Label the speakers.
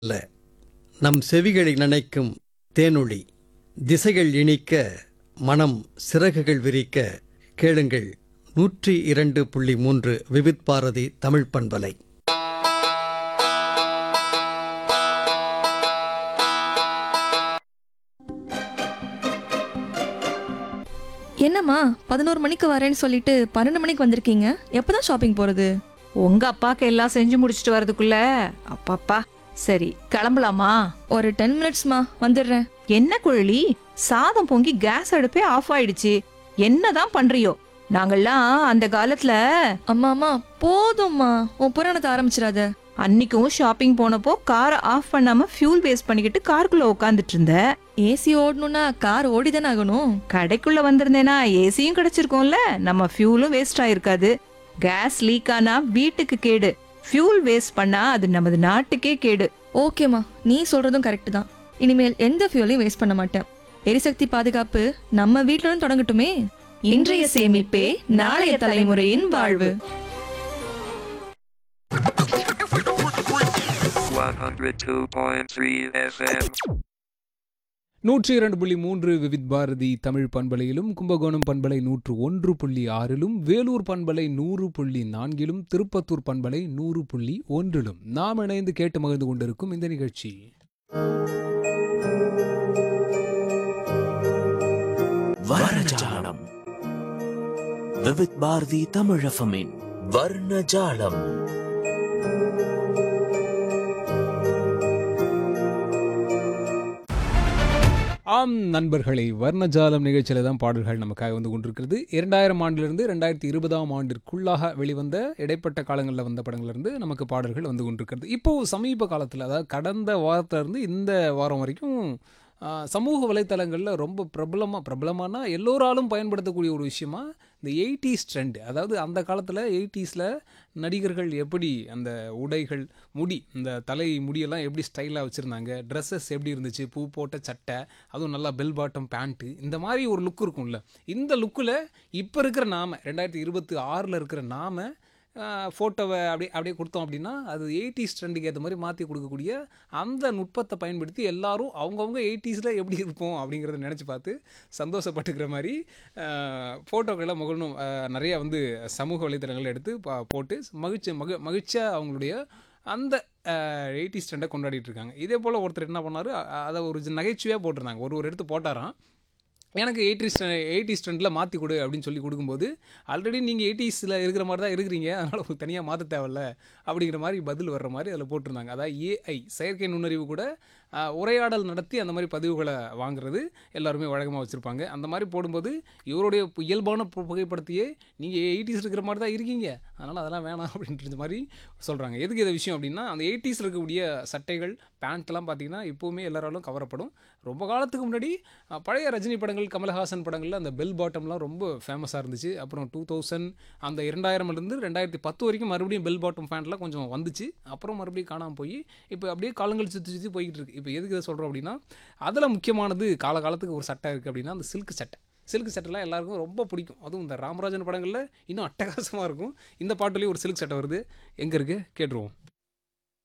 Speaker 1: அல்ல நம் செவிகளை நினைக்கும் தேனொளி திசைகள் இனிக்க மனம் சிறகுகள் விரிக்க கேளுங்கள் நூற்றி இரண்டு புள்ளி மூன்று விவித் பாரதி தமிழ் பண்பலை
Speaker 2: என்னம்மா பதினோரு மணிக்கு வரேன்னு சொல்லிட்டு பன்னெண்டு மணிக்கு வந்திருக்கீங்க எப்பதான் ஷாப்பிங் போறது
Speaker 3: உங்க அப்பாக்கு எல்லாம் செஞ்சு முடிச்சிட்டு வரதுக்குள்ள அப்பாப்பா சரி கிளம்பலாமா
Speaker 2: ஒரு டென் மினிட்ஸ்மா வந்துடுறேன்
Speaker 3: என்ன குழலி சாதம் பொங்கி கேஸ் அடுப்பே ஆஃப் ஆயிடுச்சு என்னதான் பண்றியோ நாங்கெல்லாம் அந்த காலத்துல
Speaker 2: அம்மா அம்மா போதும்மா உன் புராணத்தை ஆரம்பிச்சிடாத
Speaker 3: அன்னைக்கும் ஷாப்பிங் போனப்போ காரை ஆஃப் பண்ணாம ஃபியூல் வேஸ்ட் பண்ணிக்கிட்டு காருக்குள்ள உட்காந்துட்டு இருந்த
Speaker 2: ஏசி ஓடணும்னா கார் ஓடிதானே ஆகணும்
Speaker 3: கடைக்குள்ள வந்திருந்தேனா ஏசியும் கிடைச்சிருக்கும்ல நம்ம ஃபியூலும் வேஸ்ட் ஆயிருக்காது கேஸ் லீக் ஆனா வீட்டுக்கு கேடு ஃபியூல் வேஸ்ட் பண்ணா அது நமது நாட்டுக்கே கேடு
Speaker 2: ஓகேம்மா நீ சொல்றதும் கரெக்ட் தான் இனிமேல் எந்த ஃபியூலையும் வேஸ்ட் பண்ண மாட்டேன் எரிசக்தி பாதுகாப்பு நம்ம வீட்ல இருந்து தொடங்கட்டுமே இன்றைய சேமிப்பே நாளைய தலைமுறையின் வாழ்வு
Speaker 4: 102.3 FM.
Speaker 5: நூற்றி இரண்டு புள்ளி மூன்று விவித் பாரதி தமிழ் பண்பலையிலும் கும்பகோணம் பண்பலை நூற்று ஒன்று புள்ளி ஆறிலும் வேலூர் பண்பலை நூறு புள்ளி நான்கிலும் திருப்பத்தூர் பண்பலை நூறு புள்ளி ஒன்றிலும் நாம் இணைந்து கேட்டு மகிழ்ந்து கொண்டிருக்கும் இந்த நிகழ்ச்சி
Speaker 6: வர்ணஜாலம் விவித் பாரதி தமிழஃபமின் வர்ணஜாலம்
Speaker 5: ஆம் நண்பர்களை வர்ணஜாலம் நிகழ்ச்சியில தான் பாடல்கள் நமக்காக வந்து கொண்டிருக்கிறது இரண்டாயிரம் ஆண்டிலிருந்து ரெண்டாயிரத்தி இருபதாம் ஆண்டிற்குள்ளாக வெளிவந்த இடைப்பட்ட காலங்களில் வந்த படங்கள்லேருந்து நமக்கு பாடல்கள் வந்து கொண்டிருக்கிறது இப்போ சமீப காலத்தில் அதாவது கடந்த வாரத்துல இருந்து இந்த வாரம் வரைக்கும் ஆ, சமூக வலைத்தளங்களில் ரொம்ப பிரபலமாக பிரபலமானா எல்லோராலும் பயன்படுத்தக்கூடிய ஒரு விஷயமா இந்த எயிட்டிஸ் ட்ரெண்ட் அதாவது அந்த காலத்தில் எயிட்டிஸில் நடிகர்கள் எப்படி அந்த உடைகள் முடி இந்த தலை முடியெல்லாம் எப்படி ஸ்டைலாக வச்சுருந்தாங்க ட்ரெஸ்ஸஸ் எப்படி இருந்துச்சு பூ போட்ட சட்டை அதுவும் நல்லா பெல் பாட்டம் பேண்ட்டு இந்த மாதிரி ஒரு லுக் இருக்கும்ல இந்த லுக்கில் இப்போ இருக்கிற நாம ரெண்டாயிரத்தி இருபத்தி ஆறில் இருக்கிற நாம ஃபோட்டோவை அப்படியே அப்படியே கொடுத்தோம் அப்படின்னா அது எயிட்டிஸ் ட்ரெண்டுக்கு ஏற்ற மாதிரி மாற்றி கொடுக்கக்கூடிய அந்த நுட்பத்தை பயன்படுத்தி எல்லாரும் அவங்கவுங்க எயிட்டிஸில் எப்படி இருப்போம் அப்படிங்கிறத நினச்சி பார்த்து சந்தோஷப்பட்டுக்கிற மாதிரி ஃபோட்டோக்களை முகணும் நிறையா வந்து சமூக வலைத்தளங்கள் எடுத்து பா போட்டு மகிழ்ச்சி மக மகிழ்ச்சியாக அவங்களுடைய அந்த எயிட்டிஸ் ட்ரெண்டை கொண்டாடிட்டு இருக்காங்க இதே போல் ஒருத்தர் என்ன பண்ணார் அதை ஒரு நகைச்சுவையாக போட்டிருந்தாங்க ஒரு ஒரு எடுத்து போட்டாராம் எனக்கு எயிட்டிஸ் எயிட்டிஸ் ட்ரெண்டில் மாற்றி கொடு அப்படின்னு சொல்லி கொடுக்கும்போது ஆல்ரெடி நீங்கள் எயிட்டிஸில் இருக்கிற மாதிரி தான் இருக்கிறீங்க அதனால் உங்களுக்கு தனியாக மாற்ற தேவையில்ல அப்படிங்கிற மாதிரி பதில் வர்ற மாதிரி அதில் போட்டிருந்தாங்க அதாவது ஏஐ செயற்கை நுண்ணறிவு கூட ஆஹ், உரையாடல் நடத்தி அந்த மாதிரி பதிவுகளை வாங்குறது எல்லாருமே வழக்கமாக வச்சுருப்பாங்க அந்த மாதிரி போடும்போது இவருடைய பு- இயல்பான பு- புகைப்படத்தையே நீங்கள் எயிட்டிஸ் இருக்கிற மாதிரி தான் இருக்கீங்க அதனால் அதெல்லாம் வேணாம் அப்படின்ற மாதிரி சொல்கிறாங்க எதுக்கு இந்த விஷயம் அப்படின்னா அந்த எயிட்டிஸில் இருக்கக்கூடிய சட்டைகள் பேண்ட்லாம் பார்த்தீங்கன்னா இப்போவுமே எல்லாராலும் கவரப்படும் ரொம்ப காலத்துக்கு முன்னாடி அஹ், பழைய ரஜினி படங்கள் கமலஹாசன் படங்களில் அந்த பெல் பாட்டம்லாம் ரொம்ப ஃபேமஸாக இருந்துச்சு அப்புறம் டூ தௌசண்ட் அந்த இரண்டாயிரம்லேருந்து ரெண்டாயிரத்தி பத்து வரைக்கும் மறுபடியும் பெல் பாட்டம் பேண்ட்லாம் கொஞ்சம் வந்துச்சு அப்புறம் மறுபடியும் காணாமல் போய் இப்போ அப்படியே காலங்கள் சுற்றி சுற்றி போய்கிட்டு இருக்கு இப்போ எதுக்கு இதை சொல்கிறோம் அப்படின்னா அதில் முக்கியமானது காலகாலத்துக்கு ஒரு சட்டை இருக்குது அப்படின்னா அந்த சில்க் சட்டை சில்க் சட்டைலாம் எல்லாருக்கும் ரொம்ப பிடிக்கும் அதுவும் இந்த ராமராஜன் படங்களில் இன்னும் அட்டகாசமாக இருக்கும் இந்த பாட்டுலேயும் ஒரு சில்க் சட்டை வருது எங்கே இருக்குது கேட்டுருவோம்